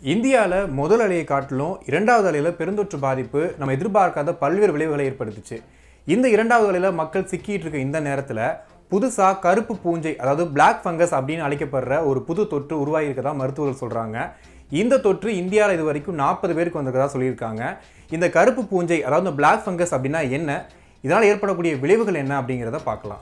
இந்தியாவில் முதல் அலையை காட்டிலும் இரண்டாவது அலையில் பெருந்தொற்று பாதிப்பு நம்ம எதிர்பார்க்காத பல்வேறு விளைவுகளை ஏற்படுத்துச்சு இந்த இரண்டாவது அலையில் மக்கள் சிக்கிட்டு இருக்க இந்த நேரத்தில் புதுசாக கருப்பு பூஞ்சை அதாவது பிளாக் ஃபங்கஸ் அப்படின்னு அழைக்கப்படுற ஒரு புது தொற்று உருவாகியிருக்கதா மருத்துவர்கள் சொல்கிறாங்க இந்த தொற்று இந்தியாவில் இது வரைக்கும் நாற்பது பேருக்கு வந்திருக்கதா சொல்லியிருக்காங்க இந்த கருப்பு பூஞ்சை அதாவது இந்த பிளாக் ஃபங்கஸ் அப்படின்னா என்ன இதனால் ஏற்படக்கூடிய விளைவுகள் என்ன அப்படிங்கிறத பார்க்கலாம்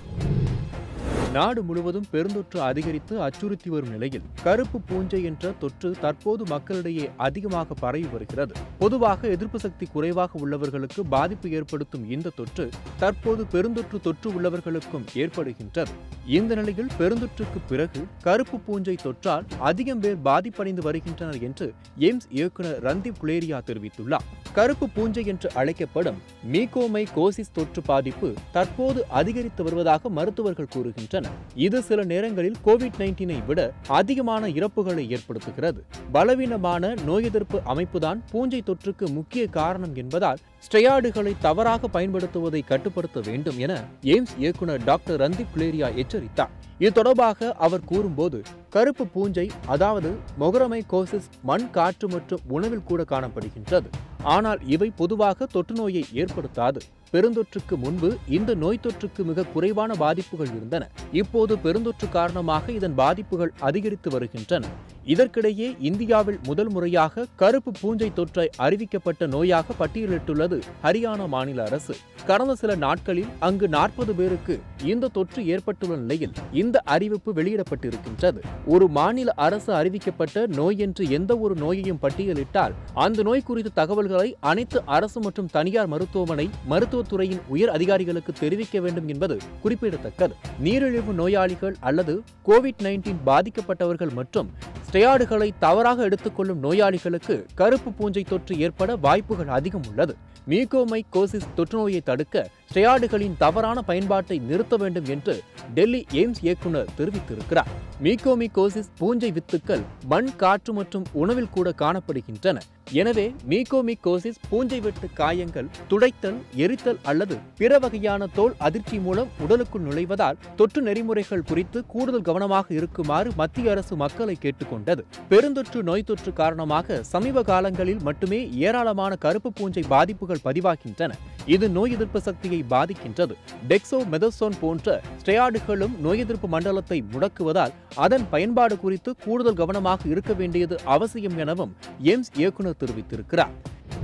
நாடு முழுவதும் பெருந்தொற்று அதிகரித்து அச்சுறுத்தி வரும் நிலையில் கருப்பு பூஞ்சை என்ற தொற்று தற்போது மக்களிடையே அதிகமாக பரவி வருகிறது பொதுவாக எதிர்ப்பு சக்தி குறைவாக உள்ளவர்களுக்கு பாதிப்பு ஏற்படுத்தும் இந்த தொற்று தற்போது பெருந்தொற்று தொற்று உள்ளவர்களுக்கும் ஏற்படுகின்றது இந்த நிலையில் பெருந்தொற்றுக்கு பிறகு கருப்பு பூஞ்சை தொற்றால் அதிகம் பேர் பாதிப்படைந்து வருகின்றனர் என்று எய்ம்ஸ் இயக்குனர் ரந்தீப் குலேரியா தெரிவித்துள்ளார் கருப்பு பூஞ்சை என்று அழைக்கப்படும் மீகோமை கோசிஸ் தொற்று பாதிப்பு தற்போது அதிகரித்து வருவதாக மருத்துவர்கள் கூறுகின்றனர் இது சில நேரங்களில் கோவிட் நைன்டீனை விட அதிகமான இறப்புகளை ஏற்படுத்துகிறது பலவீனமான நோய் எதிர்ப்பு அமைப்புதான் பூஞ்சை தொற்றுக்கு முக்கிய காரணம் என்பதால் ஸ்டெயாய்டுகளை தவறாக பயன்படுத்துவதை கட்டுப்படுத்த வேண்டும் என எய்ம்ஸ் இயக்குனர் டாக்டர் ரந்தீப் குலேரியா எச்சரித்தார் இது தொடர்பாக அவர் கூறும்போது கருப்பு பூஞ்சை அதாவது மொகரமை கோசிஸ் மண் காற்று மற்றும் உணவில் கூட காணப்படுகின்றது ஆனால் இவை பொதுவாக தொற்று நோயை ஏற்படுத்தாது பெருந்தொற்றுக்கு முன்பு இந்த நோய் தொற்றுக்கு மிக குறைவான பாதிப்புகள் இருந்தன இப்போது பெருந்தொற்று காரணமாக இதன் பாதிப்புகள் அதிகரித்து வருகின்றன இதற்கிடையே இந்தியாவில் முதல் முறையாக கருப்பு பூஞ்சை தொற்றை அறிவிக்கப்பட்ட நோயாக பட்டியலிட்டுள்ளது ஹரியானா மாநில அரசு கடந்த சில நாட்களில் அங்கு நாற்பது பேருக்கு இந்த தொற்று ஏற்பட்டுள்ள நிலையில் இந்த அறிவிப்பு வெளியிடப்பட்டிருக்கின்றது ஒரு மாநில அரசு அறிவிக்கப்பட்ட நோய் என்று எந்த ஒரு நோயையும் பட்டியலிட்டால் அந்த நோய் குறித்த தகவல்களை அனைத்து அரசு மற்றும் தனியார் மருத்துவமனை மருத்துவத்துறையின் உயர் அதிகாரிகளுக்கு தெரிவிக்க வேண்டும் என்பது குறிப்பிடத்தக்கது நீரிழிவு நோயாளிகள் அல்லது கோவிட் நைன்டீன் பாதிக்கப்பட்டவர்கள் மற்றும் ஸ்டெயாய்டுகளை தவறாக எடுத்துக்கொள்ளும் நோயாளிகளுக்கு கருப்பு பூஞ்சை தொற்று ஏற்பட வாய்ப்புகள் அதிகம் உள்ளது மீகோமைகோசிஸ் தொற்றுநோயை தடுக்க ஸ்டெயாய்டுகளின் தவறான பயன்பாட்டை நிறுத்த வேண்டும் என்று டெல்லி எய்ம்ஸ் இயக்குனர் தெரிவித்திருக்கிறார் மீகோமிகோசிஸ் பூஞ்சை வித்துக்கள் மண் காற்று மற்றும் உணவில் கூட காணப்படுகின்றன எனவே மீகோமிகோசிஸ் பூஞ்சை வெட்டு காயங்கள் துடைத்தல் எரித்தல் அல்லது பிற வகையான தோல் அதிர்ச்சி மூலம் உடலுக்குள் நுழைவதால் தொற்று நெறிமுறைகள் குறித்து கூடுதல் கவனமாக இருக்குமாறு மத்திய அரசு மக்களை கேட்டுக்கொண்டது பெருந்தொற்று நோய் தொற்று காரணமாக சமீப காலங்களில் மட்டுமே ஏராளமான கருப்பு பூஞ்சை பாதிப்புகள் பதிவாகின்றன இது நோய் எதிர்ப்பு சக்தியை பாதிக்கின்றது டெக்ஸோ மெதசோன் போன்ற ஸ்டெயாய்டுகளும் நோய் எதிர்ப்பு மண்டலத்தை முடக்குவதால் அதன் பயன்பாடு குறித்து கூடுதல் கவனமாக இருக்க வேண்டியது அவசியம் எனவும் எய்ம்ஸ் இயக்குனர் தெரிவித்திருக்கிறார்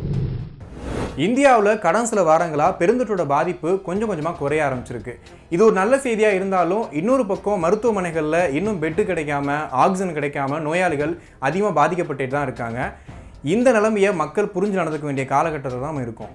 இந்தியாவில் கடன் சில வாரங்களாக பெருந்தொற்றோட பாதிப்பு கொஞ்சம் கொஞ்சமாக குறைய ஆரம்பிச்சிருக்கு இது ஒரு நல்ல செய்தியாக இருந்தாலும் இன்னொரு பக்கம் மருத்துவமனைகளில் இன்னும் பெட்டு கிடைக்காம ஆக்சிஜன் கிடைக்காம நோயாளிகள் அதிகமாக பாதிக்கப்பட்டு தான் இருக்காங்க இந்த நிலைமையை மக்கள் புரிஞ்சு நடந்துக்க வேண்டிய காலகட்டத்தில் தான் நம்ம இருக்கோம்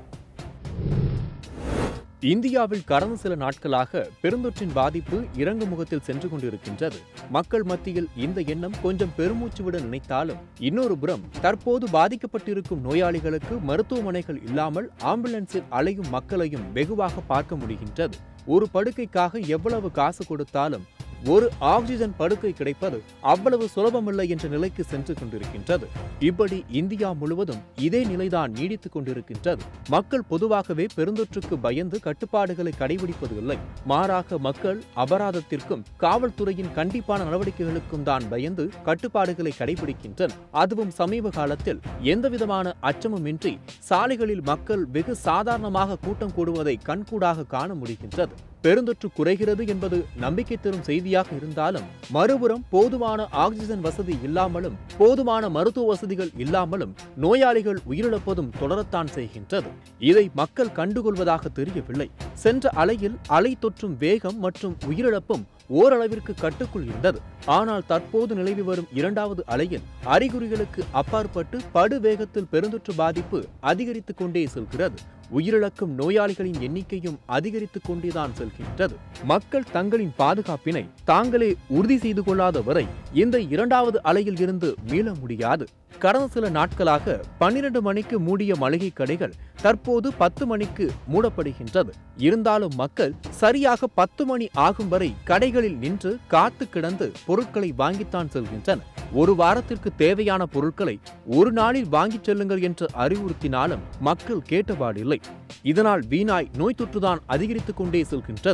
இந்தியாவில் கடந்த சில நாட்களாக பெருந்தொற்றின் பாதிப்பு இறங்கு முகத்தில் சென்று கொண்டிருக்கின்றது மக்கள் மத்தியில் இந்த எண்ணம் கொஞ்சம் பெருமூச்சு விட நினைத்தாலும் இன்னொரு புறம் தற்போது பாதிக்கப்பட்டிருக்கும் நோயாளிகளுக்கு மருத்துவமனைகள் இல்லாமல் ஆம்புலன்ஸில் அலையும் மக்களையும் வெகுவாக பார்க்க முடிகின்றது ஒரு படுக்கைக்காக எவ்வளவு காசு கொடுத்தாலும் ஒரு ஆக்சிஜன் படுக்கை கிடைப்பது அவ்வளவு சுலபமில்லை என்ற நிலைக்கு சென்று கொண்டிருக்கின்றது இப்படி இந்தியா முழுவதும் இதே நிலைதான் நீடித்துக் கொண்டிருக்கின்றது மக்கள் பொதுவாகவே பெருந்தொற்றுக்கு பயந்து கட்டுப்பாடுகளை கடைபிடிப்பது இல்லை மாறாக மக்கள் அபராதத்திற்கும் காவல்துறையின் கண்டிப்பான நடவடிக்கைகளுக்கும் தான் பயந்து கட்டுப்பாடுகளை கடைபிடிக்கின்றனர் அதுவும் சமீப காலத்தில் எந்தவிதமான அச்சமுமின்றி சாலைகளில் மக்கள் வெகு சாதாரணமாக கூட்டம் கூடுவதை கண்கூடாக காண முடிகின்றது பெருந்தொற்று குறைகிறது என்பது நம்பிக்கை தரும் செய்தியாக இருந்தாலும் மறுபுறம் போதுமான ஆக்சிஜன் வசதி இல்லாமலும் போதுமான மருத்துவ வசதிகள் இல்லாமலும் நோயாளிகள் உயிரிழப்பதும் தொடரத்தான் செய்கின்றது இதை மக்கள் கண்டுகொள்வதாக தெரியவில்லை சென்ற அலையில் அலை தொற்றும் வேகம் மற்றும் உயிரிழப்பும் ஓரளவிற்கு கட்டுக்குள் இருந்தது ஆனால் தற்போது நிலவி வரும் இரண்டாவது அலையில் அறிகுறிகளுக்கு அப்பாற்பட்டு படு வேகத்தில் பெருந்தொற்று பாதிப்பு அதிகரித்துக் கொண்டே செல்கிறது உயிரிழக்கும் நோயாளிகளின் எண்ணிக்கையும் அதிகரித்துக் கொண்டேதான் செல்கின்றது மக்கள் தங்களின் பாதுகாப்பினை தாங்களே உறுதி செய்து கொள்ளாத வரை இந்த இரண்டாவது அலையில் இருந்து மீள முடியாது கடந்த சில நாட்களாக பன்னிரண்டு மணிக்கு மூடிய மளிகை கடைகள் தற்போது பத்து மணிக்கு மூடப்படுகின்றது இருந்தாலும் மக்கள் சரியாக பத்து மணி ஆகும் வரை கடைகளில் நின்று காத்து கிடந்து பொருட்களை வாங்கித்தான் செல்கின்றனர் ஒரு வாரத்திற்கு தேவையான பொருட்களை ஒரு நாளில் வாங்கிச் செல்லுங்கள் என்று அறிவுறுத்தினாலும் மக்கள் கேட்டபாடில்லை இதனால் வீணாய் நோய் தொற்றுதான் அதிகரித்துக் கொண்டே செல்கின்றது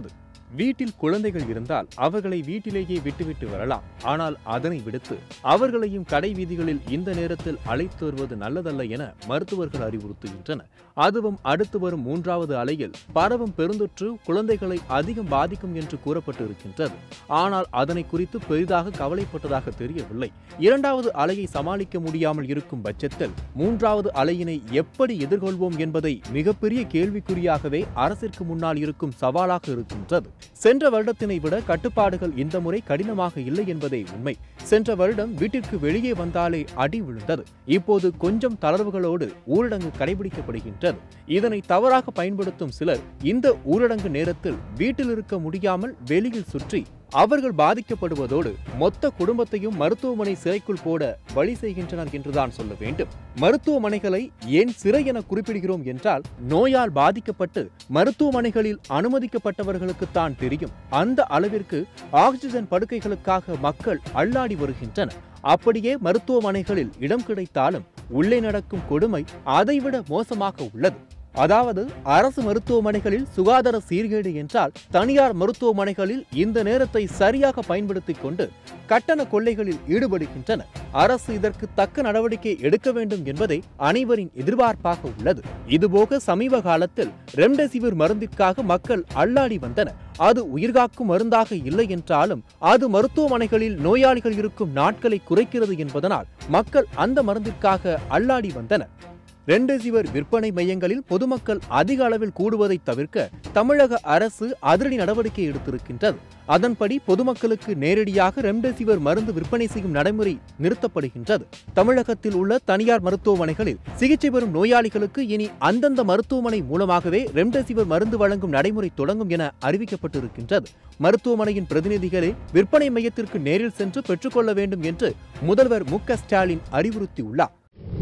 வீட்டில் குழந்தைகள் இருந்தால் அவர்களை வீட்டிலேயே விட்டுவிட்டு வரலாம் ஆனால் அதனை விடுத்து அவர்களையும் கடை வீதிகளில் இந்த நேரத்தில் அழைத்து வருவது நல்லதல்ல என மருத்துவர்கள் அறிவுறுத்துகின்றனர் அதுவும் அடுத்து வரும் மூன்றாவது அலையில் பரவும் பெருந்தொற்று குழந்தைகளை அதிகம் பாதிக்கும் என்று கூறப்பட்டு இருக்கின்றது ஆனால் அதனை குறித்து பெரிதாக கவலைப்பட்டதாக தெரியவில்லை இரண்டாவது அலையை சமாளிக்க முடியாமல் இருக்கும் பட்சத்தில் மூன்றாவது அலையினை எப்படி எதிர்கொள்வோம் என்பதை மிகப்பெரிய கேள்விக்குறியாகவே அரசிற்கு முன்னால் இருக்கும் சவாலாக இருக்கின்றது சென்ற வருடத்தினை விட கட்டுப்பாடுகள் இந்த முறை கடினமாக இல்லை என்பதே உண்மை சென்ற வருடம் வீட்டிற்கு வெளியே வந்தாலே அடி விழுந்தது இப்போது கொஞ்சம் தளர்வுகளோடு ஊரடங்கு கடைபிடிக்கப்படுகின்றது இதனை தவறாக பயன்படுத்தும் சிலர் இந்த ஊரடங்கு நேரத்தில் வீட்டில் இருக்க முடியாமல் வெளியில் சுற்றி அவர்கள் பாதிக்கப்படுவதோடு மொத்த குடும்பத்தையும் மருத்துவமனை சிறைக்குள் போட வழி செய்கின்றனர் என்றுதான் சொல்ல வேண்டும் மருத்துவமனைகளை ஏன் சிறை என குறிப்பிடுகிறோம் என்றால் நோயால் பாதிக்கப்பட்டு மருத்துவமனைகளில் அனுமதிக்கப்பட்டவர்களுக்குத்தான் தெரியும் அந்த அளவிற்கு ஆக்சிஜன் படுக்கைகளுக்காக மக்கள் அல்லாடி வருகின்றனர் அப்படியே மருத்துவமனைகளில் இடம் கிடைத்தாலும் உள்ளே நடக்கும் கொடுமை அதைவிட மோசமாக உள்ளது அதாவது அரசு மருத்துவமனைகளில் சுகாதார சீர்கேடு என்றால் தனியார் மருத்துவமனைகளில் இந்த நேரத்தை சரியாக பயன்படுத்திக் கொண்டு கட்டண கொள்ளைகளில் ஈடுபடுகின்றன அரசு இதற்கு தக்க நடவடிக்கை எடுக்க வேண்டும் என்பதே அனைவரின் எதிர்பார்ப்பாக உள்ளது இதுபோக சமீப காலத்தில் ரெம்டெசிவிர் மருந்திற்காக மக்கள் அல்லாடி வந்தனர் அது உயிர்காக்கும் மருந்தாக இல்லை என்றாலும் அது மருத்துவமனைகளில் நோயாளிகள் இருக்கும் நாட்களை குறைக்கிறது என்பதனால் மக்கள் அந்த மருந்திற்காக அல்லாடி வந்தனர் ரெம்டெசிவிர் விற்பனை மையங்களில் பொதுமக்கள் அதிக அளவில் கூடுவதை தவிர்க்க தமிழக அரசு அதிரடி நடவடிக்கை எடுத்திருக்கின்றது அதன்படி பொதுமக்களுக்கு நேரடியாக ரெம்டெசிவிர் மருந்து விற்பனை செய்யும் நடைமுறை நிறுத்தப்படுகின்றது தமிழகத்தில் உள்ள தனியார் மருத்துவமனைகளில் சிகிச்சை பெறும் நோயாளிகளுக்கு இனி அந்தந்த மருத்துவமனை மூலமாகவே ரெம்டெசிவிர் மருந்து வழங்கும் நடைமுறை தொடங்கும் என அறிவிக்கப்பட்டிருக்கின்றது மருத்துவமனையின் பிரதிநிதிகளே விற்பனை மையத்திற்கு நேரில் சென்று பெற்றுக்கொள்ள வேண்டும் என்று முதல்வர் மு க ஸ்டாலின் அறிவுறுத்தியுள்ளார்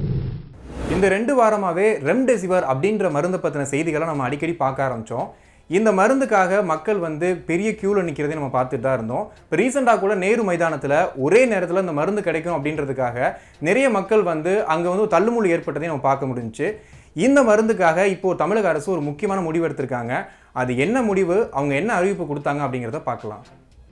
இந்த ரெண்டு வாரமாவே ரெம்டெசிவிர் அப்படின்ற மருந்தை பற்றின செய்திகளை நம்ம அடிக்கடி பார்க்க ஆரம்பிச்சோம் இந்த மருந்துக்காக மக்கள் வந்து பெரிய கியூவில் நிற்கிறதை நம்ம பார்த்துட்டு தான் இருந்தோம் இப்போ ரீசெண்டாக கூட நேரு மைதானத்தில் ஒரே நேரத்தில் இந்த மருந்து கிடைக்கும் அப்படின்றதுக்காக நிறைய மக்கள் வந்து அங்கே வந்து ஒரு தள்ளுமுள்ளு ஏற்பட்டதையும் நம்ம பார்க்க முடிஞ்சுச்சு இந்த மருந்துக்காக இப்போ தமிழக அரசு ஒரு முக்கியமான முடிவு எடுத்திருக்காங்க அது என்ன முடிவு அவங்க என்ன அறிவிப்பு கொடுத்தாங்க அப்படிங்கிறத பார்க்கலாம்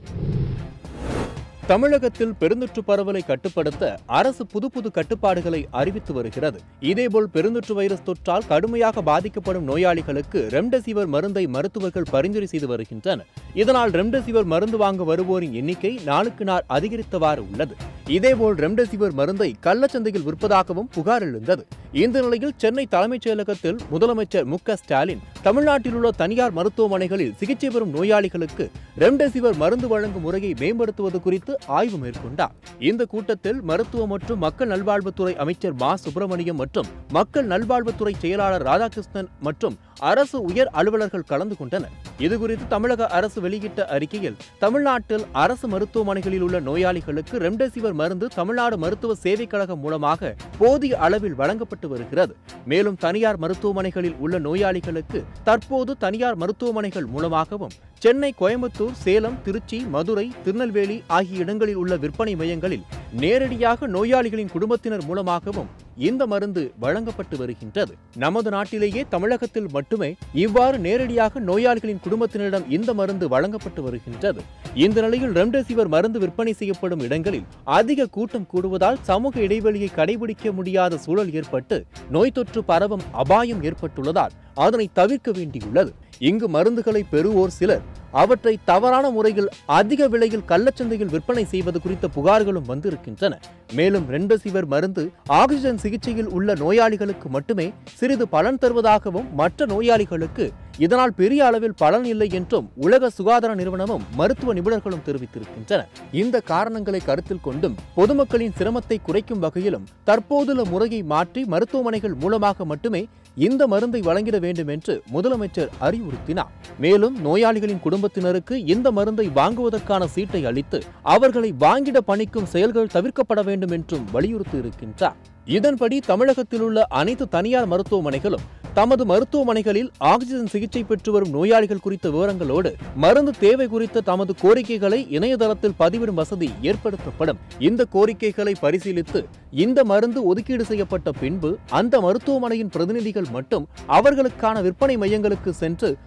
தமிழகத்தில் பெருந்தொற்று பரவலை கட்டுப்படுத்த அரசு புது புது கட்டுப்பாடுகளை அறிவித்து வருகிறது இதேபோல் பெருந்தொற்று வைரஸ் தொற்றால் கடுமையாக பாதிக்கப்படும் நோயாளிகளுக்கு ரெம்டெசிவிர் மருந்தை மருத்துவர்கள் பரிந்துரை செய்து வருகின்றனர் இதனால் ரெம்டெசிவிர் மருந்து வாங்க வருவோரின் எண்ணிக்கை நாளுக்கு நாள் அதிகரித்தவாறு உள்ளது இதேபோல் ரெம்டெசிவிர் மருந்தை கள்ளச்சந்தையில் விற்பதாகவும் புகார் எழுந்தது இந்த நிலையில் சென்னை தலைமைச் செயலகத்தில் முதலமைச்சர் மு க ஸ்டாலின் தமிழ்நாட்டில் உள்ள தனியார் மருத்துவமனைகளில் சிகிச்சை பெறும் நோயாளிகளுக்கு ரெம்டெசிவிர் மருந்து வழங்கும் முறையை மேம்படுத்துவது குறித்து ஆய்வு மேற்கொண்டார் இந்த கூட்டத்தில் மருத்துவ மற்றும் மக்கள் நல்வாழ்வுத்துறை அமைச்சர் மா சுப்பிரமணியம் மற்றும் மக்கள் நல்வாழ்வுத்துறை செயலாளர் ராதாகிருஷ்ணன் மற்றும் அரசு உயர் அலுவலர்கள் கலந்து கொண்டனர் இதுகுறித்து தமிழக அரசு வெளியிட்ட அறிக்கையில் தமிழ்நாட்டில் அரசு மருத்துவமனைகளில் உள்ள நோயாளிகளுக்கு ரெம்டெசிவிர் மருந்து தமிழ்நாடு மருத்துவ சேவைக் கழகம் மூலமாக போதிய அளவில் வழங்கப்பட்டு வருகிறது மேலும் தனியார் மருத்துவமனைகளில் உள்ள நோயாளிகளுக்கு தற்போது தனியார் மருத்துவமனைகள் மூலமாகவும் சென்னை கோயம்புத்தூர் சேலம் திருச்சி மதுரை திருநெல்வேலி ஆகிய இடங்களில் உள்ள விற்பனை மையங்களில் நேரடியாக நோயாளிகளின் குடும்பத்தினர் மூலமாகவும் இந்த மருந்து வழங்கப்பட்டு வருகின்றது நமது நாட்டிலேயே தமிழகத்தில் மட்டுமே இவ்வாறு நேரடியாக நோயாளிகளின் குடும்பத்தினரிடம் இந்த மருந்து வழங்கப்பட்டு வருகின்றது இந்த நிலையில் ரெம்டெசிவிர் மருந்து விற்பனை செய்யப்படும் இடங்களில் அதிக கூட்டம் கூடுவதால் சமூக இடைவெளியை கடைபிடிக்க முடியாத சூழல் ஏற்பட்டு நோய் தொற்று பரவும் அபாயம் ஏற்பட்டுள்ளதால் அதனை தவிர்க்க வேண்டியுள்ளது இங்கு மருந்துகளை பெறுவோர் சிலர் அவற்றை தவறான முறையில் அதிக விலையில் கள்ளச்சந்தையில் விற்பனை செய்வது குறித்த புகார்களும் வந்திருக்கின்றன மேலும் ரெம்டெசிவிர் மருந்து ஆக்சிஜன் சிகிச்சையில் உள்ள நோயாளிகளுக்கு மட்டுமே சிறிது பலன் தருவதாகவும் மற்ற நோயாளிகளுக்கு இதனால் பெரிய அளவில் பலன் இல்லை என்றும் உலக சுகாதார நிறுவனமும் மருத்துவ நிபுணர்களும் தெரிவித்திருக்கின்றனர் இந்த காரணங்களை கருத்தில் கொண்டும் பொதுமக்களின் சிரமத்தை குறைக்கும் வகையிலும் தற்போதுள்ள முறையை மாற்றி மருத்துவமனைகள் மூலமாக மட்டுமே இந்த மருந்தை வழங்கிட வேண்டும் என்று முதலமைச்சர் அறிவுறுத்தினார் மேலும் நோயாளிகளின் குடும்பத்தினருக்கு இந்த மருந்தை வாங்குவதற்கான சீட்டை அளித்து அவர்களை வாங்கிட பணிக்கும் செயல்கள் தவிர்க்கப்பட வேண்டும் என்றும் வலியுறுத்தி இருக்கின்றார் இதன்படி தமிழகத்தில் உள்ள அனைத்து தனியார் மருத்துவமனைகளும் தமது மருத்துவமனைகளில் ஆக்சிஜன் சிகிச்சை பெற்று வரும் நோயாளிகள் குறித்த விவரங்களோடு மருந்து தேவை குறித்த தமது கோரிக்கைகளை இணையதளத்தில் பதிவிடும் வசதி ஏற்படுத்தப்படும் இந்த கோரிக்கைகளை பரிசீலித்து இந்த மருந்து ஒதுக்கீடு செய்யப்பட்ட பின்பு அந்த மருத்துவமனையின் பிரதிநிதிகள் மட்டும் அவர்களுக்கான விற்பனை மையங்களுக்கு சென்று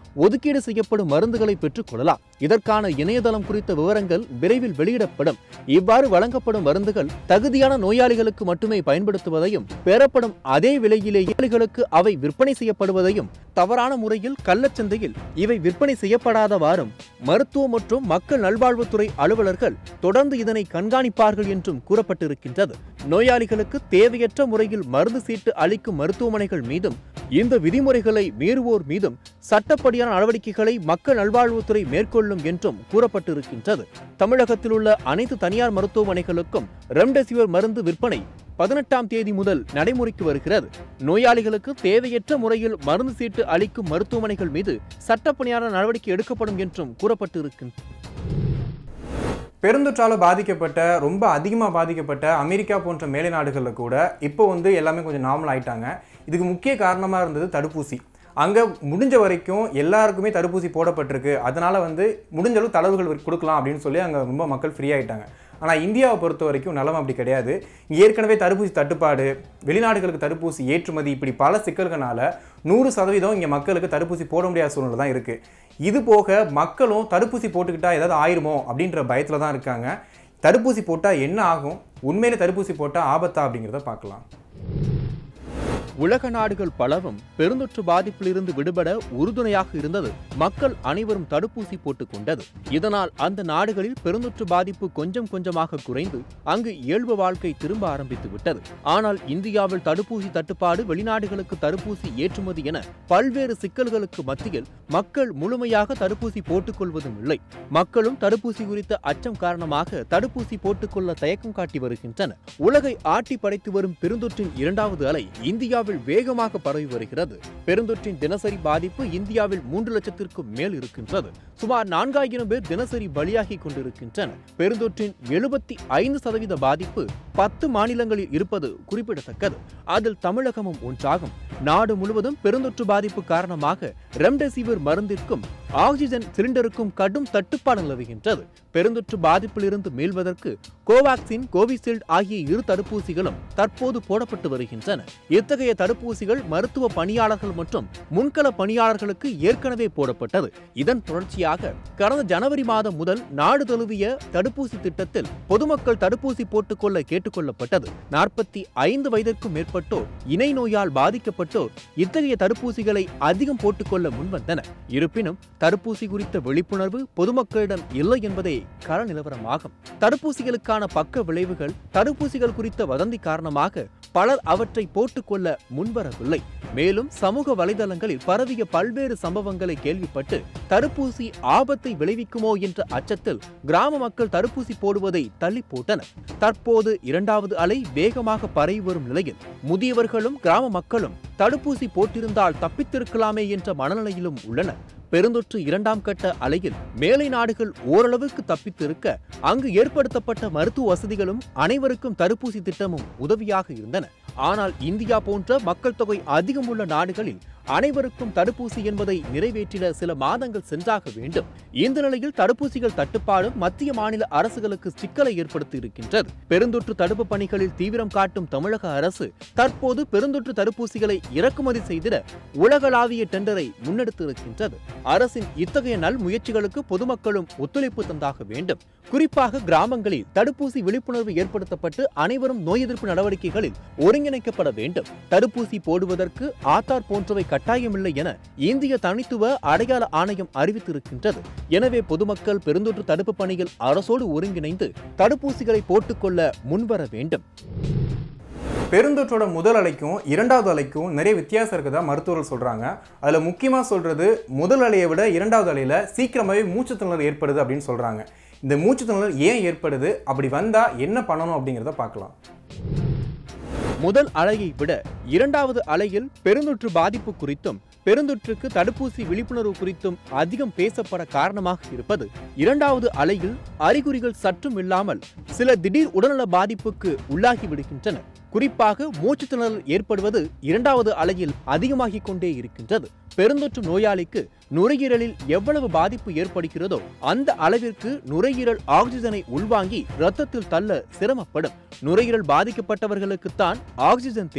ஒதுக்கீடு செய்யப்படும் மருந்துகளை பெற்றுக் கொள்ளலாம் இதற்கான இணையதளம் குறித்த விவரங்கள் விரைவில் வெளியிடப்படும் இவ்வாறு வழங்கப்படும் மருந்துகள் தகுதியான நோயாளிகளுக்கு மட்டுமே பயன்படுத்துவதையும் பெறப்படும் அதே விலையிலே ஏழைகளுக்கு அவை விற்பனை செய்யப்படுவதையும் தவறான முறையில் கள்ளச்சந்தையில் இவை விற்பனை செய்யப்படாதவாறும் மருத்துவ மற்றும் மக்கள் நல்வாழ்வுத்துறை அலுவலர்கள் தொடர்ந்து இதனை கண்காணிப்பார்கள் என்றும் கூறப்பட்டிருக்கின்றது நோயாளிகளுக்கு தேவையற்ற முறையில் மருந்து சீட்டு அளிக்கும் மருத்துவமனைகள் மீதும் இந்த விதிமுறைகளை மீறுவோர் மீதும் சட்டப்படியான நடவடிக்கைகளை மக்கள் நல்வாழ்வுத்துறை மேற்கொள்ளும் என்றும் கூறப்பட்டிருக்கின்றது தமிழகத்தில் உள்ள அனைத்து தனியார் மருத்துவமனைகளுக்கும் ரெம்டெசிவிர் மருந்து விற்பனை பதினெட்டாம் தேதி முதல் நடைமுறைக்கு வருகிறது நோயாளிகளுக்கு தேவையற்ற முறையில் மருந்து சீட்டு அளிக்கும் மருத்துவமனைகள் மீது சட்டப்பணியான நடவடிக்கை எடுக்கப்படும் என்றும் கூறப்பட்டிருக்கின்றது பெருந்தொற்றால பாதிக்கப்பட்ட ரொம்ப அதிகமாக பாதிக்கப்பட்ட அமெரிக்கா போன்ற மேலை நாடுகளில் கூட இப்போ வந்து எல்லாமே கொஞ்சம் நார்மல் ஆயிட்டாங்க இதுக்கு முக்கிய காரணமாக இருந்தது தடுப்பூசி அங்கே முடிஞ்ச வரைக்கும் எல்லாருக்குமே தடுப்பூசி போடப்பட்டிருக்கு அதனால வந்து முடிஞ்ச அளவு தளவுகள் கொடுக்கலாம் அப்படின்னு சொல்லி அங்கே ரொம்ப மக்கள் ஃப்ரீ ஆயிட்டாங்க ஆனால் இந்தியாவை பொறுத்த வரைக்கும் நிலைமை அப்படி கிடையாது இங்கே ஏற்கனவே தடுப்பூசி தட்டுப்பாடு வெளிநாடுகளுக்கு தடுப்பூசி ஏற்றுமதி இப்படி பல சிக்கல்களால நூறு சதவீதம் இங்கே மக்களுக்கு தடுப்பூசி போட முடியாத சூழ்நிலை தான் இருக்குது இது போக மக்களும் தடுப்பூசி போட்டுக்கிட்டா ஏதாவது ஆயிருமோ அப்படின்ற பயத்தில் தான் இருக்காங்க தடுப்பூசி போட்டால் என்ன ஆகும் உண்மையிலே தடுப்பூசி போட்டால் ஆபத்தா அப்படிங்கிறத பார்க்கலாம் உலக நாடுகள் பலவும் பெருந்தொற்று பாதிப்பிலிருந்து விடுபட உறுதுணையாக இருந்தது மக்கள் அனைவரும் தடுப்பூசி போட்டுக் கொண்டது இதனால் அந்த நாடுகளில் பெருந்தொற்று பாதிப்பு கொஞ்சம் கொஞ்சமாக குறைந்து அங்கு இயல்பு வாழ்க்கை திரும்ப ஆரம்பித்து விட்டது ஆனால் இந்தியாவில் தடுப்பூசி தட்டுப்பாடு வெளிநாடுகளுக்கு தடுப்பூசி ஏற்றுமதி என பல்வேறு சிக்கல்களுக்கு மத்தியில் மக்கள் முழுமையாக தடுப்பூசி போட்டுக் கொள்வதும் இல்லை மக்களும் தடுப்பூசி குறித்த அச்சம் காரணமாக தடுப்பூசி போட்டுக்கொள்ள தயக்கம் காட்டி வருகின்றனர் உலகை ஆட்டி படைத்து வரும் பெருந்தொற்றின் இரண்டாவது அலை இந்தியாவில் வேகமாக பரவி வருகிறது பெருந்தொற்றின் தினசரி பாதிப்பு இந்தியாவில் மூன்று லட்சத்திற்கும் மேல் இருக்கின்றது சுமார் நான்காயிரம் பேர் தினசரி பலியாகி கொண்டிருக்கின்றனர் பெருந்தொற்றின் எழுபத்தி ஐந்து சதவீத பாதிப்பு பத்து மாநிலங்களில் இருப்பது குறிப்பிடத்தக்கது அதில் தமிழகமும் ஒன்றாகும் நாடு முழுவதும் பெருந்தொற்று பாதிப்பு காரணமாக ரெம்டெசிவிர் மருந்திற்கும் ஆக்சிஜன் சிலிண்டருக்கும் கடும் தட்டுப்பாடு நிலவுகின்றது பெருந்தொற்று பாதிப்பிலிருந்து மீள்வதற்கு கோவாக்சின் கோவிஷீல்டு ஆகிய இரு தடுப்பூசிகளும் தற்போது போடப்பட்டு வருகின்றன இத்தகைய தடுப்பூசிகள் மருத்துவ பணியாளர்கள் மற்றும் முன்கள பணியாளர்களுக்கு ஏற்கனவே போடப்பட்டது இதன் தொடர்ச்சியாக கடந்த ஜனவரி மாதம் முதல் நாடு தழுவிய தடுப்பூசி திட்டத்தில் பொதுமக்கள் தடுப்பூசி போட்டுக்கொள்ள கேட்டுக்கொள்ளப்பட்டது நாற்பத்தி ஐந்து வயதிற்கும் மேற்பட்டோர் இணை நோயால் பாதிக்கப்பட்டோர் இத்தகைய தடுப்பூசிகளை அதிகம் போட்டுக்கொள்ள முன்வந்தனர் இருப்பினும் தடுப்பூசி குறித்த விழிப்புணர்வு பொதுமக்களிடம் இல்லை என்பதே கள நிலவரமாகும் தடுப்பூசிகளுக்கான பக்க விளைவுகள் தடுப்பூசிகள் குறித்த வதந்தி காரணமாக பலர் அவற்றை போட்டுக்கொள்ள முன்வரவில்லை மேலும் சமூக வலைதளங்களில் பரவிய பல்வேறு சம்பவங்களை கேள்விப்பட்டு தடுப்பூசி ஆபத்தை விளைவிக்குமோ என்ற அச்சத்தில் கிராம மக்கள் தடுப்பூசி போடுவதை தள்ளி போட்டனர் தற்போது இரண்டாவது அலை வேகமாக பரவி வரும் நிலையில் முதியவர்களும் கிராம மக்களும் தடுப்பூசி போட்டிருந்தால் தப்பித்திருக்கலாமே என்ற மனநிலையிலும் உள்ளனர் பெருந்தொற்று இரண்டாம் கட்ட அலையில் மேலை நாடுகள் ஓரளவுக்கு தப்பித்திருக்க அங்கு ஏற்படுத்தப்பட்ட மருத்துவ வசதிகளும் அனைவருக்கும் தடுப்பூசி திட்டமும் உதவியாக இருந்தன ஆனால் இந்தியா போன்ற மக்கள் தொகை அதிகம் உள்ள நாடுகளில் அனைவருக்கும் தடுப்பூசி என்பதை நிறைவேற்றிட சில மாதங்கள் சென்றாக வேண்டும் இந்த நிலையில் தடுப்பூசிகள் தட்டுப்பாடு மத்திய மாநில அரசுகளுக்கு சிக்கலை ஏற்படுத்தி இருக்கின்றது பெருந்தொற்று தடுப்பு பணிகளில் தீவிரம் காட்டும் தமிழக அரசு தற்போது பெருந்தொற்று தடுப்பூசிகளை இறக்குமதி செய்திட உலகளாவிய டெண்டரை முன்னெடுத்து இருக்கின்றது அரசின் இத்தகைய நல் முயற்சிகளுக்கு பொதுமக்களும் ஒத்துழைப்பு தந்தாக வேண்டும் குறிப்பாக கிராமங்களில் தடுப்பூசி விழிப்புணர்வு ஏற்படுத்தப்பட்டு அனைவரும் நோய் எதிர்ப்பு நடவடிக்கைகளில் ஒருங்கிணைக்கப்பட வேண்டும் தடுப்பூசி போடுவதற்கு ஆதார் போன்றவை கட்டாயமில்லை என இந்திய தனித்துவ அடையாள ஆணையம் அறிவித்திருக்கின்றது எனவே பொதுமக்கள் பெருந்தொற்று தடுப்பு பணியில் அரசோடு ஒருங்கிணைந்து தடுப்பூசிகளை போட்டுக்கொள்ள முன்வர வேண்டும் பெருந்தொற்றோட முதல் அலைக்கும் இரண்டாவது அலைக்கும் நிறைய வித்தியாசம் இருக்கதா மருத்துவர்கள் சொல்கிறாங்க அதில் முக்கியமாக சொல்கிறது முதல் அலையை விட இரண்டாவது அலையில் சீக்கிரமாகவே மூச்சுத்திணறல் ஏற்படுது அப்படின்னு சொல்கிறாங்க இந்த மூச்சுத்திணறல் ஏன் ஏற்படுது அப்படி வந்தால் என்ன பண்ணணும் அப்படிங்கிறத பார்க்கலாம் முதல் அலையை விட இரண்டாவது அலையில் பெருந்தொற்று பாதிப்பு குறித்தும் பெருந்தொற்றுக்கு தடுப்பூசி விழிப்புணர்வு குறித்தும் அதிகம் பேசப்பட காரணமாக இருப்பது இரண்டாவது அலையில் அறிகுறிகள் சற்றும் இல்லாமல் சில திடீர் உடல்நல பாதிப்புக்கு உள்ளாகி விடுகின்றன குறிப்பாக மூச்சுத் திணறல் ஏற்படுவது இரண்டாவது அலையில் அதிகமாகிக் கொண்டே இருக்கின்றது பெருந்தொற்று நோயாளிக்கு நுரையீரலில் எவ்வளவு பாதிப்பு ஏற்படுகிறதோ அந்த அளவிற்கு நுரையீரல் ஆக்சிஜனை உள்வாங்கி இரத்தத்தில் தள்ள சிரமப்படும் நுரையீரல் பாதிக்கப்பட்டவர்களுக்குத்தான் ஆக்சிஜன் தேவை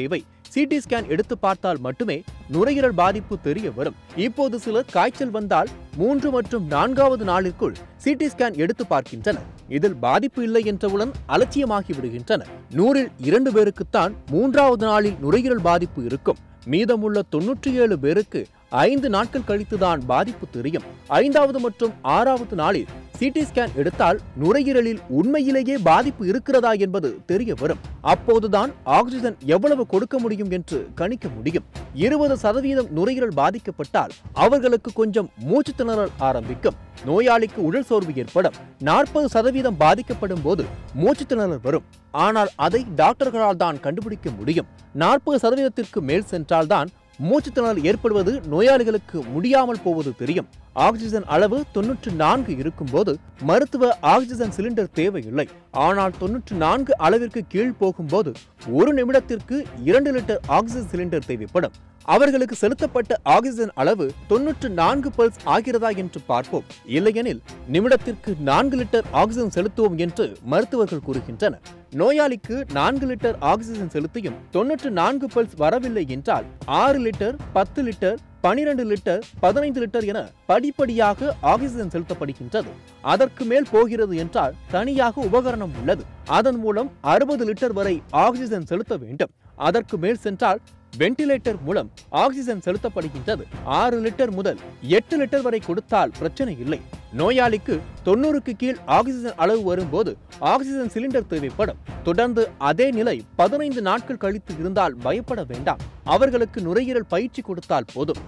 சிடி ஸ்கேன் எடுத்து பார்த்தால் மட்டுமே நுரையீரல் பாதிப்பு தெரிய வரும் இப்போது சிலர் காய்ச்சல் வந்தால் மூன்று மற்றும் நான்காவது நாளிற்குள் சிடி ஸ்கேன் எடுத்து பார்க்கின்றனர் இதில் பாதிப்பு இல்லை என்றவுடன் அலட்சியமாகி விடுகின்றனர் நூறில் இரண்டு பேருக்குத்தான் மூன்றாவது நாளில் நுரையீரல் பாதிப்பு இருக்கும் மீதமுள்ள தொன்னூற்றி ஏழு பேருக்கு ஐந்து நாட்கள் கழித்துதான் பாதிப்பு தெரியும் ஐந்தாவது மற்றும் ஆறாவது நாளில் சிடி ஸ்கேன் எடுத்தால் நுரையீரலில் உண்மையிலேயே பாதிப்பு இருக்கிறதா என்பது தெரிய வரும் அப்போதுதான் ஆக்சிஜன் எவ்வளவு கொடுக்க முடியும் என்று கணிக்க முடியும் இருபது சதவீதம் நுரையீரல் பாதிக்கப்பட்டால் அவர்களுக்கு கொஞ்சம் மூச்சு திணறல் ஆரம்பிக்கும் நோயாளிக்கு உடல் சோர்வு ஏற்படும் நாற்பது சதவீதம் பாதிக்கப்படும் போது மூச்சு திணறல் வரும் ஆனால் அதை டாக்டர்களால் தான் கண்டுபிடிக்க முடியும் நாற்பது சதவீதத்திற்கு மேல் சென்றால்தான் மூச்சு திணறல் ஏற்படுவது நோயாளிகளுக்கு முடியாமல் போவது தெரியும் ஆக்சிஜன் அளவு தொன்னூற்று நான்கு இருக்கும்போது மருத்துவ ஆக்சிஜன் சிலிண்டர் தேவையில்லை ஆனால் தொன்னூற்று நான்கு அளவிற்கு கீழ் போகும்போது ஒரு நிமிடத்திற்கு இரண்டு லிட்டர் ஆக்சிஜன் சிலிண்டர் தேவைப்படும் அவர்களுக்கு செலுத்தப்பட்ட ஆக்சிஜன் அளவு தொன்னூற்று நான்கு பல்ஸ் ஆகிறதா என்று பார்ப்போம் இல்லையெனில் நிமிடத்திற்கு நான்கு லிட்டர் ஆக்சிஜன் செலுத்துவோம் என்று மருத்துவர்கள் கூறுகின்றனர் நோயாளிக்கு நான்கு லிட்டர் ஆக்சிஜன் செலுத்தியும் தொன்னூற்று நான்கு பல்ஸ் வரவில்லை என்றால் ஆறு லிட்டர் பத்து லிட்டர் பனிரெண்டு லிட்டர் பதினைந்து லிட்டர் என படிப்படியாக ஆக்சிஜன் செலுத்தப்படுகின்றது அதற்கு மேல் போகிறது என்றால் தனியாக உபகரணம் உள்ளது அதன் மூலம் அறுபது லிட்டர் வரை ஆக்சிஜன் செலுத்த வேண்டும் அதற்கு மேல் சென்றால் வென்டிலேட்டர் மூலம் ஆக்சிஜன் செலுத்தப்படுகின்றது ஆறு லிட்டர் முதல் எட்டு லிட்டர் வரை கொடுத்தால் பிரச்சனை இல்லை நோயாளிக்கு தொண்ணூறுக்கு கீழ் ஆக்சிஜன் அளவு வரும்போது ஆக்சிஜன் சிலிண்டர் தேவைப்படும் தொடர்ந்து அதே நிலை பதினைந்து நாட்கள் கழித்து இருந்தால் பயப்பட வேண்டாம் அவர்களுக்கு நுரையீரல் பயிற்சி கொடுத்தால் போதும்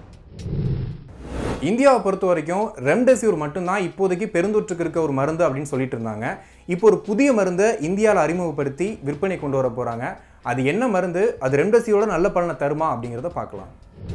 இந்தியாவை பொறுத்த வரைக்கும் ரெம்டெசிவிர் மட்டும்தான் இப்போதைக்கு பெருந்தொற்றுக்கு இருக்க ஒரு மருந்து அப்படின்னு சொல்லிட்டு இருந்தாங்க இப்போ ஒரு புதிய மருந்தை இந்தியாவில் அறிமுகப்படுத்தி விற்பனை கொண்டு வர போகிறாங்க அது என்ன மருந்து அது ரெம்டெசிவிரோட நல்ல பலனை தருமா அப்படிங்கிறத பார்க்கலாம்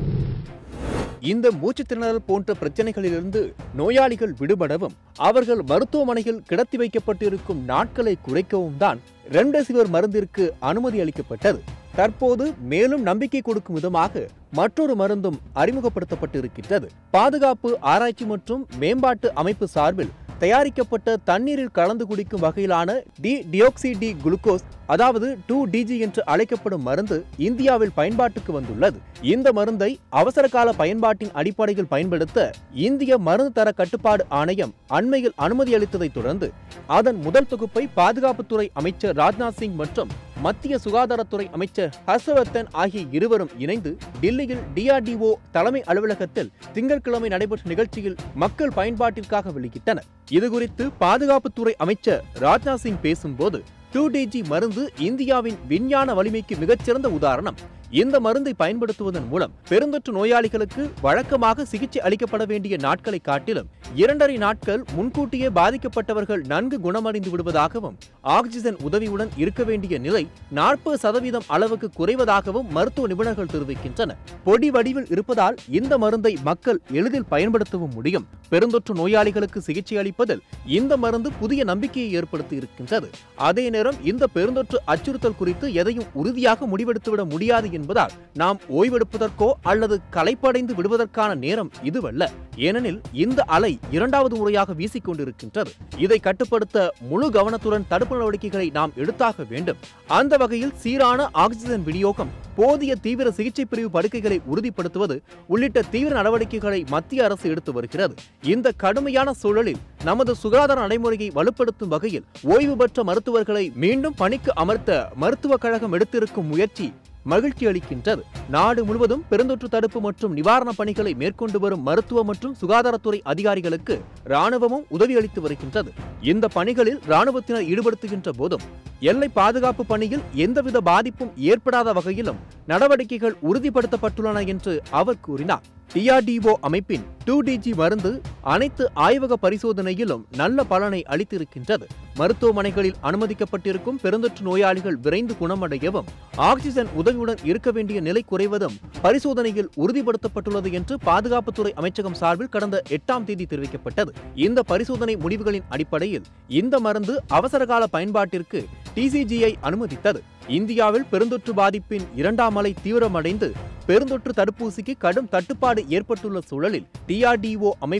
இந்த மூச்சு திணறல் போன்ற பிரச்சனைகளிலிருந்து நோயாளிகள் விடுபடவும் அவர்கள் மருத்துவமனையில் கிடத்தி வைக்கப்பட்டிருக்கும் நாட்களை குறைக்கவும் தான் ரெம்டெசிவிர் மருந்திற்கு அனுமதி அளிக்கப்பட்டது தற்போது மேலும் நம்பிக்கை கொடுக்கும் விதமாக மற்றொரு மருந்தும் அறிமுகப்படுத்தப்பட்டிருக்கின்றது பாதுகாப்பு ஆராய்ச்சி மற்றும் மேம்பாட்டு அமைப்பு சார்பில் தயாரிக்கப்பட்ட தண்ணீரில் கலந்து குடிக்கும் வகையிலான டி டியோக்சி டி குளுக்கோஸ் அதாவது டூ டிஜி என்று அழைக்கப்படும் மருந்து இந்தியாவில் பயன்பாட்டுக்கு வந்துள்ளது இந்த மருந்தை அவசர கால பயன்பாட்டின் அடிப்படையில் பயன்படுத்த இந்திய மருந்து தர கட்டுப்பாடு ஆணையம் அண்மையில் அனுமதி அளித்ததைத் தொடர்ந்து அதன் முதல் தொகுப்பை பாதுகாப்புத்துறை அமைச்சர் ராஜ்நாத் சிங் மற்றும் மத்திய சுகாதாரத்துறை அமைச்சர் ஹர்ஷவர்தன் ஆகிய இருவரும் இணைந்து டில்லியில் டிஆர்டிஓ தலைமை அலுவலகத்தில் திங்கட்கிழமை நடைபெற்ற நிகழ்ச்சியில் மக்கள் பயன்பாட்டிற்காக வெளியிட்டனர் இதுகுறித்து பாதுகாப்புத்துறை அமைச்சர் ராஜ்நாத் சிங் பேசும்போது டூ டிஜி மருந்து இந்தியாவின் விஞ்ஞான வலிமைக்கு மிகச்சிறந்த உதாரணம் இந்த மருந்தை பயன்படுத்துவதன் மூலம் பெருந்தொற்று நோயாளிகளுக்கு வழக்கமாக சிகிச்சை அளிக்கப்பட வேண்டிய நாட்களை காட்டிலும் இரண்டரை நாட்கள் முன்கூட்டியே பாதிக்கப்பட்டவர்கள் நன்கு குணமடைந்து விடுவதாகவும் ஆக்சிஜன் உதவியுடன் இருக்க வேண்டிய நிலை நாற்பது சதவீதம் அளவுக்கு குறைவதாகவும் மருத்துவ நிபுணர்கள் தெரிவிக்கின்றனர் பொடி வடிவில் இருப்பதால் இந்த மருந்தை மக்கள் எளிதில் பயன்படுத்தவும் முடியும் பெருந்தொற்று நோயாளிகளுக்கு சிகிச்சை அளிப்பதில் இந்த மருந்து புதிய நம்பிக்கையை ஏற்படுத்தி இருக்கின்றது அதே நேரம் இந்த பெருந்தொற்று அச்சுறுத்தல் குறித்து எதையும் உறுதியாக முடிவெடுத்துவிட முடியாது என்பதால் நாம் ஓய்வெடுப்பதற்கோ அல்லது களைப்படைந்து விடுவதற்கான நேரம் இதுவல்ல ஏனெனில் இந்த அலை இரண்டாவது முறையாக வீசிக் கொண்டிருக்கின்றது இதை கட்டுப்படுத்த முழு கவனத்துடன் தடுப்பு நடவடிக்கைகளை நாம் எடுத்தாக வேண்டும் அந்த வகையில் சீரான ஆக்சிஜன் விநியோகம் போதிய தீவிர சிகிச்சை பிரிவு படுக்கைகளை உறுதிப்படுத்துவது உள்ளிட்ட தீவிர நடவடிக்கைகளை மத்திய அரசு எடுத்து வருகிறது இந்த கடுமையான சூழலில் நமது சுகாதார நடைமுறையை வலுப்படுத்தும் வகையில் ஓய்வு பெற்ற மருத்துவர்களை மீண்டும் பணிக்கு அமர்த்த மருத்துவக் கழகம் எடுத்திருக்கும் முயற்சி மகிழ்ச்சி அளிக்கின்றது நாடு முழுவதும் பெருந்தொற்று தடுப்பு மற்றும் நிவாரணப் பணிகளை மேற்கொண்டு வரும் மருத்துவ மற்றும் சுகாதாரத்துறை அதிகாரிகளுக்கு ராணுவமும் உதவி அளித்து வருகின்றது இந்த பணிகளில் ராணுவத்தினர் ஈடுபடுத்துகின்ற போதும் எல்லை பாதுகாப்பு பணியில் எந்தவித பாதிப்பும் ஏற்படாத வகையிலும் நடவடிக்கைகள் உறுதிப்படுத்தப்பட்டுள்ளன என்று அவர் கூறினார் டிஆர்டிஓ அமைப்பின் டூ டிஜி மருந்து அனைத்து ஆய்வக பரிசோதனையிலும் நல்ல பலனை அளித்திருக்கின்றது மருத்துவமனைகளில் அனுமதிக்கப்பட்டிருக்கும் பெருந்தொற்று நோயாளிகள் விரைந்து குணமடையவும் ஆக்சிஜன் உதவியுடன் இருக்க வேண்டிய நிலை குறைவதும் பரிசோதனையில் உறுதிப்படுத்தப்பட்டுள்ளது என்று பாதுகாப்புத்துறை அமைச்சகம் சார்பில் கடந்த எட்டாம் தேதி தெரிவிக்கப்பட்டது இந்த பரிசோதனை முடிவுகளின் அடிப்படையில் இந்த மருந்து அவசரகால பயன்பாட்டிற்கு டிசிஜிஐ அனுமதித்தது இந்தியாவில் பெருந்தொற்று பாதிப்பின் இரண்டாம் அலை தீவிரமடைந்து பெருந்தொற்று தடுப்பூசிக்கு கடும் தட்டுப்பாடு ஏற்பட்டுள்ள சூழலில் டிஆர்டிஓ அமைப்பின்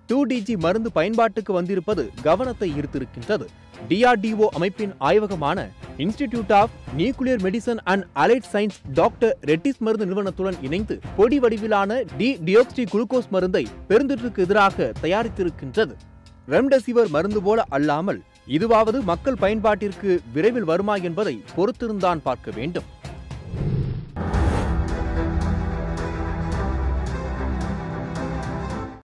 டூ டிஜி மருந்து பயன்பாட்டுக்கு வந்திருப்பது கவனத்தை ஈர்த்திருக்கின்றது டிஆர்டிஓ அமைப்பின் ஆய்வகமான institute of nuclear medicine and allied science doctor Reddy's மருந்து நிறுவனத்துடன் இணைந்து பொடி வடிவிலான டி டியோக்சி குளுக்கோஸ் மருந்தை பெருந்தொற்றுக்கு எதிராக தயாரித்திருக்கின்றது ரெம்டெசிவிர் மருந்து போல அல்லாமல் இதுவாவது மக்கள் பயன்பாட்டிற்கு விரைவில் வருமா என்பதை பொறுத்திருந்தான் பார்க்க வேண்டும்